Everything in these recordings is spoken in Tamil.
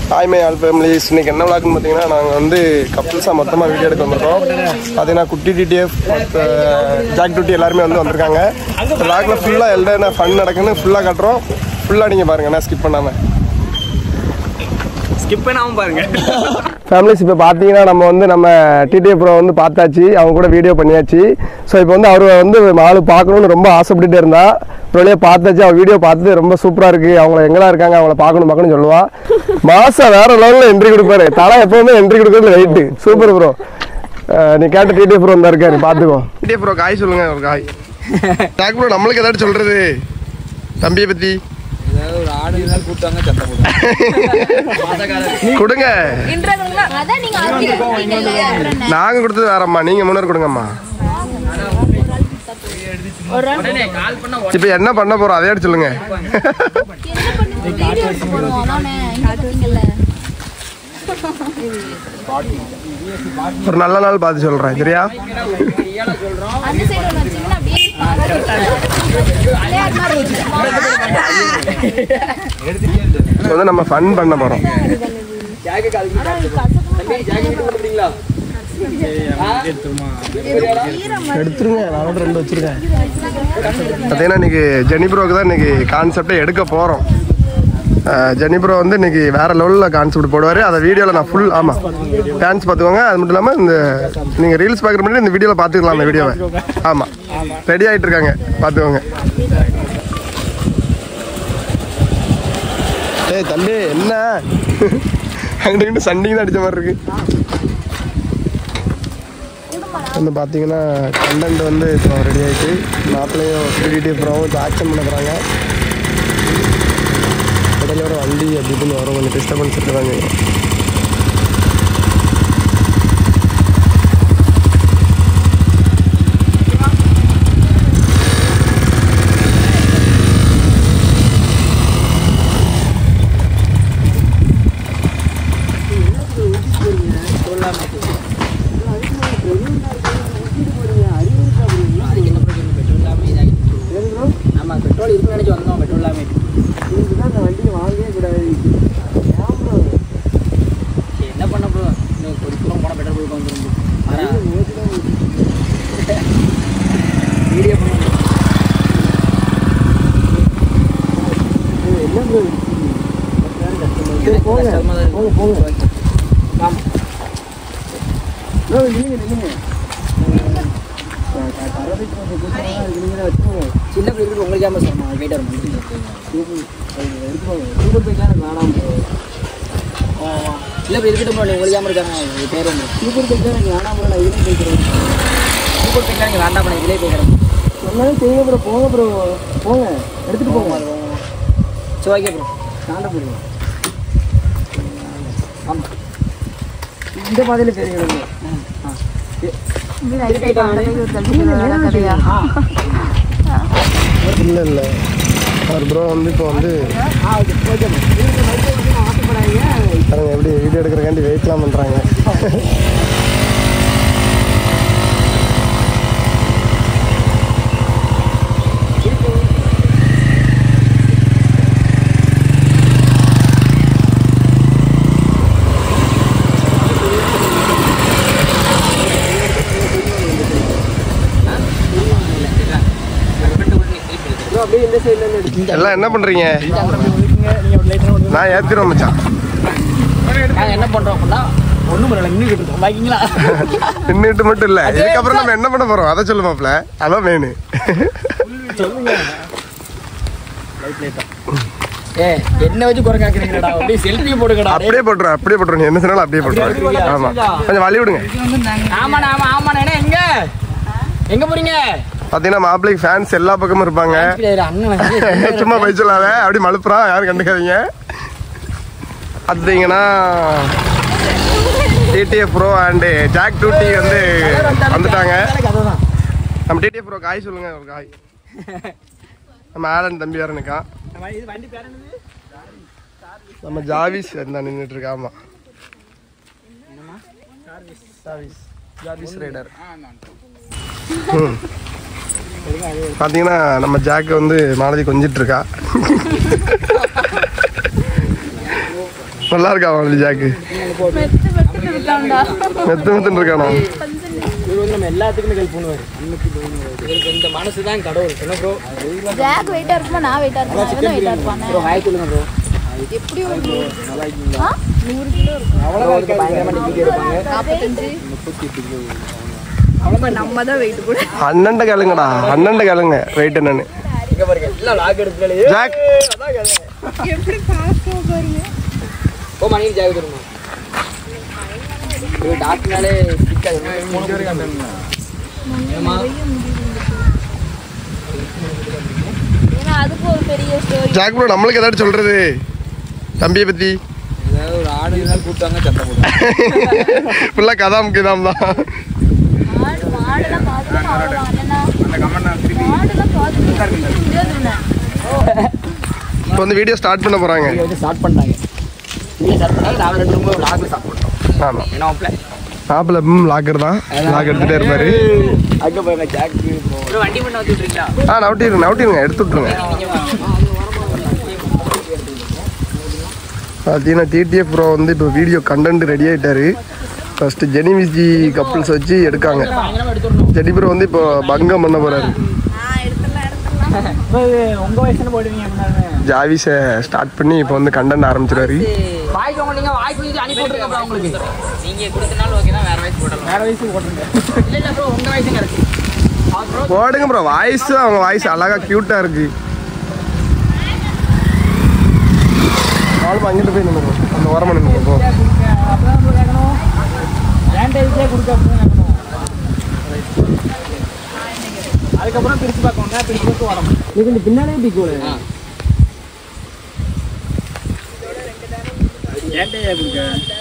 ஹாய் மை ஆல் ஃபேமிலிஸ் இன்னைக்கு என்ன விளாக்குன்னு பார்த்தீங்கன்னா நாங்கள் வந்து கப்புள்ஸாக மொத்தமாக வீடியோ எடுக்க வந்திருக்கோம் பார்த்தீங்கன்னா குட்டி டிடிஎஃப் ஜாக் டுட்டி எல்லாருமே வந்து வந்திருக்காங்க விளாக்ல ஃபுல்லாக என்ன ஃபன் நடக்குன்னு ஃபுல்லாக காட்டுறோம் ஃபுல்லாக நீங்கள் பாருங்க நான் ஸ்கிப் பண்ணாமல் ஸ்கிப் பண்ணாம பாருங்க ஃபேமிலிஸ் இப்போ பார்த்தீங்கன்னா நம்ம வந்து நம்ம டிடிஎஃப் ப்ரோ வந்து பார்த்தாச்சு அவங்க கூட வீடியோ பண்ணியாச்சு ஸோ இப்போ வந்து அவர் வந்து ஆளு பார்க்கணும்னு ரொம்ப ஆசைப்பட்டுட்டே இருந்தா ஒரு வழியாக பார்த்தாச்சு அவன் வீடியோ பார்த்துட்டு ரொம்ப சூப்பராக இருக்குது அவங்க எங்கெல்லாம் இருக்காங்க அவங்கள பார்க்கணும் பார்க்கணும்னு சொல்லுவா மாசம் வேற லெவலில் என்ட்ரி கொடுப்பாரு தலை எப்பவுமே என்ட்ரி கொடுக்கறது வெயிட்டு சூப்பர் ப்ரோ நீ கேட்ட டிடிஎஃப் ப்ரோ வந்தா இருக்காரு பார்த்துக்கோ டிடிஎஃப் ப்ரோ காய் சொல்லுங்க ஒரு காய் ஜாக் ப்ரோ நம்மளுக்கு ஏதாச்சும் சொல்றது தம்பியை பற்றி ஏதாவது ஒரு ஆடு இருந்தாலும் கூட்டாங்க சண்டை போடுவாங்க கொடுங்க அதான் நீங்க ஆர்த்தி கொடுத்தீங்கல்ல, அப்புறம் என்ன? நாங்கள் கொடுத்தது வேறம்மா நீங்கள் முன்னர் கொடுங்கம்மா கால் பண்ண இப்போ என்ன பண்ண போறோம் அதே எடுத்து சொல்லுங்க என்ன பண்ணுங்க? வீடியோ எடுக்க போறோம், அதானே? இங்க பாத்தீங்கல்ல. ஒரு நல்ல நாள் பார்த்து சொல்றேன் சரியா அந்த side ஒண்ணு வச்சீங்கன்னா அப்படியே விளையாட்டு மாதிரி இருக்கு. இப்போ வந்து நம்ம ஃபன் பண்ண போறோம் எடுத்துருங்க நான் ரெண்டு வச்சிருக்கேன் பார்த்தீங்கன்னா இன்னைக்கு ஜெனிப்ரோக்கு தான் இன்னைக்கு கான்செப்டே எடுக்க போறோம் அஹ், ஜெனிப்ரோ வந்து இன்னைக்கு வேற லெவலில் கான்செப்ட் போடுவார் அதை வீடியோவில் நான் ஃபுல் ஆமாம் டான்ஸ் பார்த்துக்கோங்க அது மட்டும் இல்லாமல் இந்த நீங்கள் ரீல்ஸ் பார்க்குற முன்னாடி இந்த வீடியோவில் பார்த்துக்கலாம் அந்த வீடியோவை ஆமாம் ரெடி ஆகிட்டு இருக்காங்க பார்த்துக்கோங்க ஏய் தம்பி என்ன அங்கிட்டு இங்கிட்டு சண்டிங் தான் அடிச்ச மாதிரி இருக்கு வந்து பார்த்தீங்கன்னா கண்டென்ட் வந்து இப்போ ரெடி ஆயிட்டு மாப்பிள்ளையும் ஸ்பிரிட்டி ப்ரோவும் இப்போ ஆக்ஷன் பண்ண போகிறாங்க இடையில ஒரு வண்டி அப்படி இப்படின்னு வரும் கொஞ்சம் டிஸ்டர்பன்ஸ் இருக்குதாங்க ஆமா பெட்ரோல் இருக்கு நினைச்சு வந்தோம் பெட்ரோல் இல்லாம சரி, என்ன பண்ண போறோம் இன்னும் ஒரு கிலோ போன பெட்ரோல் போட்டு வந்துருந்து வீடியோ பண்ண சின்ன பிள்ளை உங்களுக்கு ஏமா சொன்னோம் வெயிட் வரும் சூப்பர் பைக்லாம் எனக்கு வேணாம் இல்லை இப்போ இருக்கட்டும் bro, உங்களுக்கு ஏமா இருக்காங்க உங்க பேர் வந்து சூப்பர் பைக்லாம் எனக்கு வேணாம் ப்ரோ நான் இதுலேயும் போய்க்கிறேன் சூப்பர் பைக்லாம் எனக்கு வேண்டாம் நான் இதிலே போய்க்கிறேன் சொன்னாலும் செய்யுங்க ப்ரோ போங்க ப்ரோ போங்க எடுத்துகிட்டு போங்க சரி ஓகே ப்ரோ தாண்ட போடுங்க ஆமாம் இந்த பாதையில் தெரியும் ஆ இல்லை இல்லை அவர் ப்ரோ வந்து இப்போ வந்து பாருங்க எப்படி வீடியோ எடுக்கிறக்காண்டி வெயிட்லாம் பண்ணுறாங்க அப்படியே இந்த சைடில் எல்லாம் என்ன பண்ணுறீங்க நான் ஏற்றிடுவேன் மச்சான் நாங்கள் என்ன பண்ணுறோம் அப்படின்னா ஒன்றும் பண்ணல இன்னும் இருக்கோம் பாக்கிங்களா நின்றுட்டு மட்டும் இல்லை இதுக்கப்புறம் நம்ம என்ன பண்ண போகிறோம் அதை சொல்லு மாப்ள அதான் மெயின் ஏ என்ன வச்சு குறை காக்குறீங்கடா அப்படியே செல்ஃபி போடுங்கடா அப்படியே போட்டுருவேன் அப்படியே போட்டுருவேன் நீ என்ன சொன்னாலும் அப்படியே போட்டுருவேன் ஆமாம் கொஞ்சம் வழி விடுங்க ஆமாண்ணா ஆமா ஆமாண்ணா என்ன எங்க எங்க போறீங்க பார்த்தீங்கன்னா மாப்பிள்ளைக்கு ஃபேன்ஸ் எல்லா பக்கமும் இருப்பாங்க அண்ணன் சும்மா போய் சொல்லாத அப்படி மழுப்புறான் யாரும் கண்டுக்காதீங்க பார்த்தீங்கன்னா டிடிஎஃப் ப்ரோ அண்டு ஜாக் டூட்டி வந்து வந்துட்டாங்க நம்ம டிடிஎஃப் ப்ரோ காய் சொல்லுங்க ஒரு காய் நம்ம ஆலன் தம்பி வேற நிற்கான் நம்ம ஜாவிஸ் இருந்தா நின்றுட்டு இருக்கா ஆமா ஜாவிஸ் ஜாவிஸ் ரைடர் ம் பார்த்தீங்கன்னா நம்ம ஜாக்கு வந்து மாலதி கொஞ்சிட்டு இருக்கா நல்லா இருக்கா அவனுக்கு ஜாக்கு மெத்து மெத்து இருக்காண்டா மெத்து மெத்துன்னு இருக்கானோ இவர் வந்து நம்ம எல்லாத்துக்குமே ஹெல்ப் பண்ணுவார் இவருக்கு இந்த மனசு தான் கடவுள் என்ன ப்ரோ ஜாக் வெயிட்டா இருக்குமா நான் வெயிட்டா இருப்பேன் இவன் வெயிட்டா இருப்பானே ப்ரோ ஹாய் சொல்லுங்க ப்ரோ எப்படி ஒரு நூறு ஆ? நூறு கிலோ இருக்கும் அவ்வளோதான் பயங்கரமாக டிக்கெட் எடுப்பாங்க நாற்பத்தஞ்சு அப்ப நம்ம தான் வெயிட் கூட அண்ணன்ட்ட கேளுங்கடா அண்ணன்ட்ட கேளுங்க வெயிட் என்னன்னு இங்க பாருங்க எல்லாம் லாக் எடுத்துக்கலையே ஜாக் எப்படி பாக்க பாருங்க ஓ மணி ஜாக் தருமா இது டாக்டர்னாலே பிடிக்காது ஏமா ஏன்னா அதுக்கு ஒரு பெரிய ஸ்டோரி ஜாக் ப்ரோ நம்மளுக்கு ஏதாச்சும் சொல்றது தம்பியை பத்தி ஏதாவது ஒரு ஆடு இருந்தாலும் கூப்பிட்டாங்க சட்டை போட்டு ஃபுல்லாக கதாம் கிதாம் தான் மாடு மாடுலாம் பார்த்து அவ்வளோதான் என்னன்னா மாடுலாம் பார்த்து முடியாது உன்னை. இப்போ வந்து வீடியோ ஸ்டார்ட் பண்ண போகிறாங்க இங்க வந்து ஸ்டார்ட் பண்ணாங்க இங்கே ஸ்டார்ட் பண்ணாங்க நாங்கள் ரெண்டு ரொம்ப லாக்ல ஸ்டார்ட் பண்ணோம் ஆமாம் என்ன பிள்ளை மாப்பிள்ள ம் லாக்கர் தான் லாக் எடுத்துகிட்டே இருப்பாரு அங்கே பாருங்க ஜாக் ப்ரோ வண்டி பண்ண வந்துட்டுருக்கீங்களா ஆ நவுட்டிருங்க நவுட்டிருங்க எடுத்து விட்ருங்க பார்த்தீங்கன்னா டிடிஎஃப் ப்ரோ வந்து இப்போ வீடியோ கண்டென்ட் ரெடி ஆகிட்டாரு ஃபஸ்ட்டு ஜெனிவிஜி கப்புள்ஸ் வச்சு எடுக்காங்க பயங்கரமாக எடுத்துடணும் ஜெனி ப்ரோ வந்து இப்போ பங்கம் பண்ண போகிறாரு ஆ எடுத்துடலாம் எடுத்துடலாம் உங்கள் வயசுன்னு போடுவீங்க அப்படின்னாங்க ஜாவிஸை ஸ்டார்ட் பண்ணி இப்போ வந்து கண்டென்ட் ஆரம்பிச்சிருவாரு வாய்க்கு உங்க நீங்க வாய்க்கு வந்து அனுப்பி விட்டுருங்க ப்ரோ உங்களுக்கு நீங்க கொடுத்தனால ஓகே தான் வேற வயசு போடலாம் வேற வயசு போட்டுருங்க இல்ல இல்ல ப்ரோ உங்க வயசு கிடைச்சு ப்ரோ போடுங்க ப்ரோ வாய்ஸ் அவங்க வாய்ஸ் அழகா க்யூட்டாக இருக்கு ஆளுமா அங்கிட்டு போய் நின்று அந்த ஓரமாக நின்று போ அப்பதான் ப்ரோ கேட்கணும் சானிடைசே கொடுக்க அப்படின்னு கேட்கணும் அதுக்கப்புறம் பிரிச்சு பார்க்கணும் பிரிச்சு பார்த்து வரோம் இது இந்த பின்னாலே பிக்கோல ஏன்டையா கொடுக்க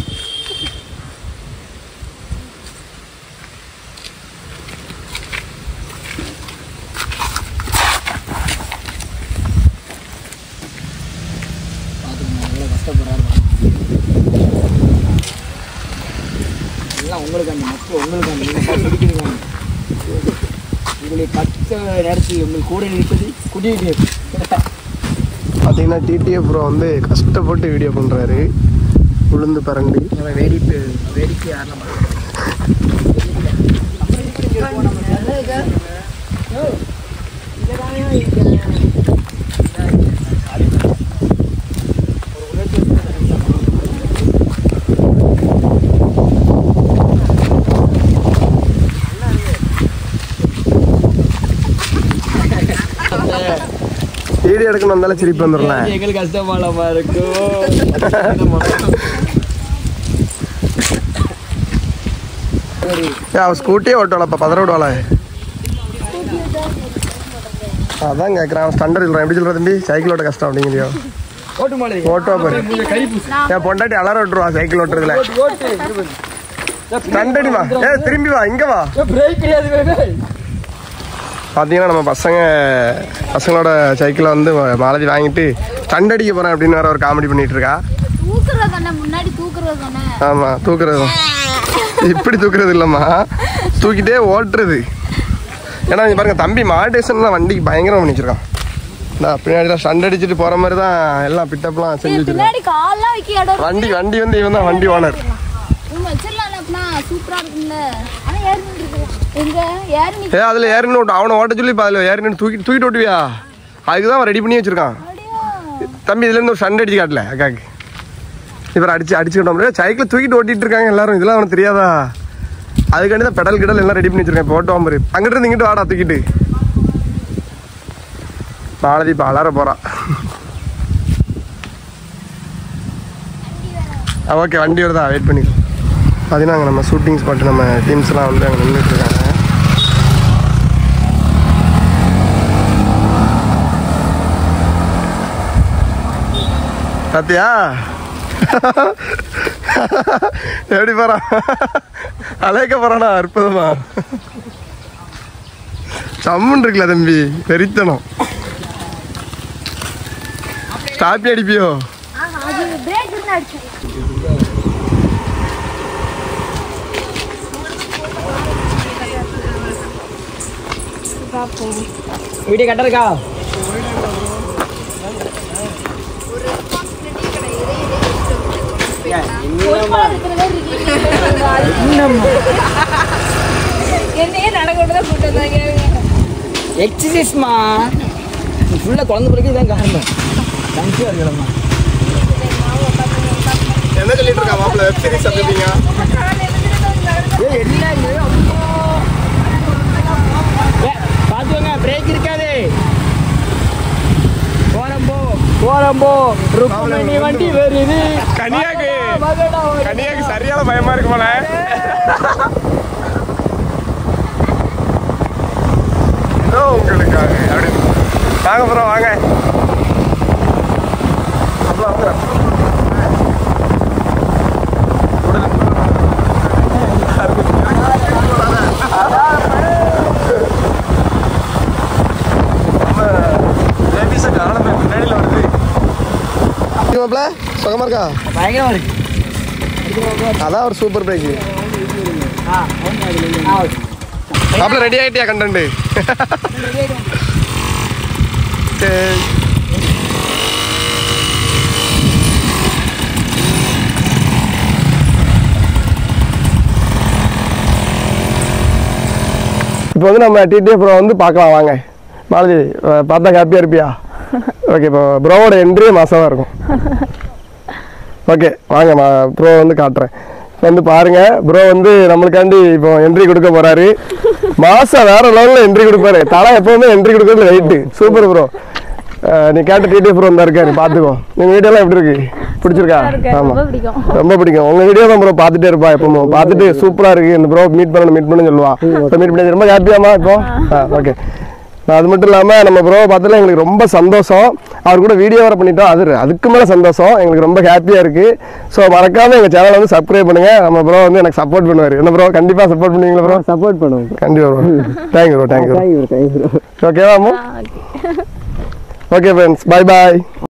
கஷ்டப்படுறாரு எல்லாம் உங்களுக்கு அந்த மக்கள் உங்களுக்கு அந்த நீங்கள் பிடிக்கிறீங்க உங்களை பச்சை நேரத்து உங்களுக்கு கூட நிற்பது குடியிருக்க பார்த்தீங்கன்னா டிடிஎஃப் ப்ரோ வந்து கஷ்டப்பட்டு வீடியோ பண்ணுறாரு உளுந்து பரண்டி வேடிப்பு வேடிக்கை யாரெல்லாம் வீடியோ எடுக்கணும் வந்தாலும் சிரிப்பு வந்துடலாம் எங்களுக்கு கஷ்டமாலமா இருக்கும் ஏ அவன் ஸ்கூட்டியே ஓட்டுவாளப்பா பதற விடுவாள அதான் கேட்குறான் அவன் ஸ்டண்டர் சொல்கிறான் எப்படி சொல்கிற தம்பி சைக்கிள் ஓட்ட கஷ்டம் அப்படிங்கிறியோ ஓட்டு மாலை ஓட்டுவா பாரு என் பொண்டாட்டி அலற விட்டுருவா சைக்கிள் ஓட்டுறதுல ஸ்டண்ட் வா ஏ திரும்பி வா இங்க வா பிரேக் கிடையாது வேவே பார்த்தீங்கன்னா நம்ம பசங்க பசங்களோட சைக்கிளை வந்து மாலதி வாங்கிட்டு ஸ்டண்ட் அடிக்க போகிறேன் அப்படின்னு வேற ஒரு காமெடி பண்ணிட்டு இருக்கா தூக்குறது தானே முன்னாடி தூக்குறது தானே ஆமாம் தூக்குறது தான். இப்படி தூக்குறது இல்லைம்மா தூக்கிட்டே ஓட்டுறது ஏன்னா இங்க பாருங்க தம்பி மாடேஷன்லாம் வண்டிக்கு பயங்கரம் பண்ணி வச்சிருக்கான் நான் பின்னாடி தான் ஸ்டண்ட் அடிச்சுட்டு போகிற மாதிரி தான் எல்லாம் பிட்டப்லாம் செஞ்சு வச்சிருக்கான் பின்னாடி கால்லாம் வைக்க இடம் இருக்கு. வண்டி வண்டி வந்து இவன் தான் வண்டி ஓனர் உம் வச்சிடலாம் அப்படின்னா சூப்பரா இருக்கும்ல ஆனா ஏறி நின்றுக்கலாம் எங்க ஏறி நிக்க ஏ அதில் ஏறின்னு ஓட்டு அவனை ஓட்ட சொல்லி இப்போ அதில் ஏறின்னு தூக்கி தூக்கிட்டு ஓட்டுவியா அதுக்கு தான் அவன் ரெடி பண்ணி வச்சிருக்கான் அப்படியா தம்பி இதுலேருந்து ஒரு சண்டை அடிச்சு காட்டல அக்காக்கு இவர் அடிச்சு அடிச்சுக்கிட்டோம் சைக்கிள் தூக்கிட்டு ஓட்டிட்டு இருக்காங்க எல்லாரும் இதெல்லாம் அவனுக்கு தெரியாதா அதுக்காண்டி தான் பெடல் கிடல் எல்லாம் ரெடி பண்ணி வச்சிருக்கேன் இப்போ ஓட்டுவான் பாரு அங்கிட்டு இருந்து இங்கிட்டு வாடா தூக்கிட்டு மாலதி இப்போ அலற போறான் ஓகே வண்டி வருதா வெயிட் பண்ணி பார்த்தீங்கன்னா அங்கே நம்ம ஷூட்டிங் ஸ்பாட் நம்ம டீம்ஸ்லாம் வந்து அங்கே நின்றுட்டு இருக்காங்க பாத்தியா எப்படி போறான் அழைக்க போறானா அற்புதமா சம்முன் இருக்குல்ல தம்பி வெறித்தனம் ஸ்டாப்பி அடிப்பியோ அது பிரேக் இருந்து அடிச்சு வீடியோ கரெக்டாக இருக்கா பொறுப்பா இருக்கிற மாதிரி இருக்கீங்க. என்னையே நடக்க விட்டு தான் கூட்டு வந்தாங்க எக்ஸசைஸ்மா ஃபுல்லாக குழந்தை பிறகு இதான் காரணம் தேங்க்யூ இருக்கலாமா என்ன சொல்லிட்டு இருக்கா மாப்பிள்ள வெப் சீரிஸ் வந்துட்டீங்க ஏய் என்ன இது அம்மா ஏ பார்த்துக்கோங்க பிரேக் இருக்காது போறம்போ போறம்போ ருக்குமணி வண்டி வருது கனியாக்கு மகடா வருது. கனியாக்கு சரியான பயமா இருக்கு போல ஏதோ உங்களுக்காக அப்படி வாங்க ப்ரோ வாங்க அப்புறம் அப்புறம். மாப்பிள்ள சுகமா இருக்கா பயங்கரமா இருக்கு அதான் ஒரு சூப்பர் பிரேக் ஆ ஆ ஓகே மாப்பிள்ள ரெடி ஆயிட்டியா கண்டென்ட் சரி இப்போ வந்து நம்ம டிடிஏ ப்ரோ வந்து பார்க்கலாம் வாங்க மாலதி அஹ் பார்த்தா ஹாப்பியாக இருப்பியா ஓகே இப்போ ப்ரோவோட என்ட்ரியே மாசமாக இருக்கும் ஓகே வாங்க மா ப்ரோ வந்து காட்டுறேன் இப்போ வந்து பாருங்க ப்ரோ வந்து நம்மளுக்காண்டி இப்போ என்ட்ரி கொடுக்க போறாரு மாசம் வேற லெவலில் என்ட்ரி கொடுப்பாரு தலை எப்பவுமே என்ட்ரி கொடுக்கறதுல வெயிட் சூப்பர் ப்ரோ நீ கேட்ட டிடி ப்ரோ தான் இருக்காரு பார்த்துக்கோ உங்க வீடியோலாம் எப்படி இருக்கு பிடிச்சிருக்கா இருக்கு ஆமா ரொம்ப பிடிக்கும் ரொம்ப பிடிக்கும் உங்க வீடியோ தான் ப்ரோ பார்த்துட்டே இருப்பா எப்பவும் பார்த்துட்டு சூப்பரா இருக்கு இந்த ப்ரோ மீட் பண்ணணும் மீட் பண்ணு சொல்லுவா இப்போ மீட் பண்ணி ரொம்ப ஹாப்பியாமா இப்போ ஓகே அது மட்டும் இல்லாமல் நம்ம ப்ரோ பார்த்ததுல எங்களுக்கு ரொம்ப சந்தோஷம் அவர் கூட வீடியோ வர பண்ணிட்டோம் அது அதுக்கு மேலே சந்தோஷம் எங்களுக்கு ரொம்ப ஹாப்பியாக இருக்குது ஸோ மறக்காம எங்கள் சேனலை வந்து சப்ஸ்கிரைப் பண்ணுங்க நம்ம ப்ரோ வந்து எனக்கு சப்போர்ட் பண்ணுவார் என்ன ப்ரோ கண்டிப்பாக சப்போர்ட் பண்ணுவீங்களா ப்ரோ சப்போர்ட் பண்ணுவோம் கண்டிப்பாக bro thank you bro thank you thank you thank you ஓகேவா ஆ, okay. ஓகே ஃப்ரெண்ட்ஸ் பை பாய்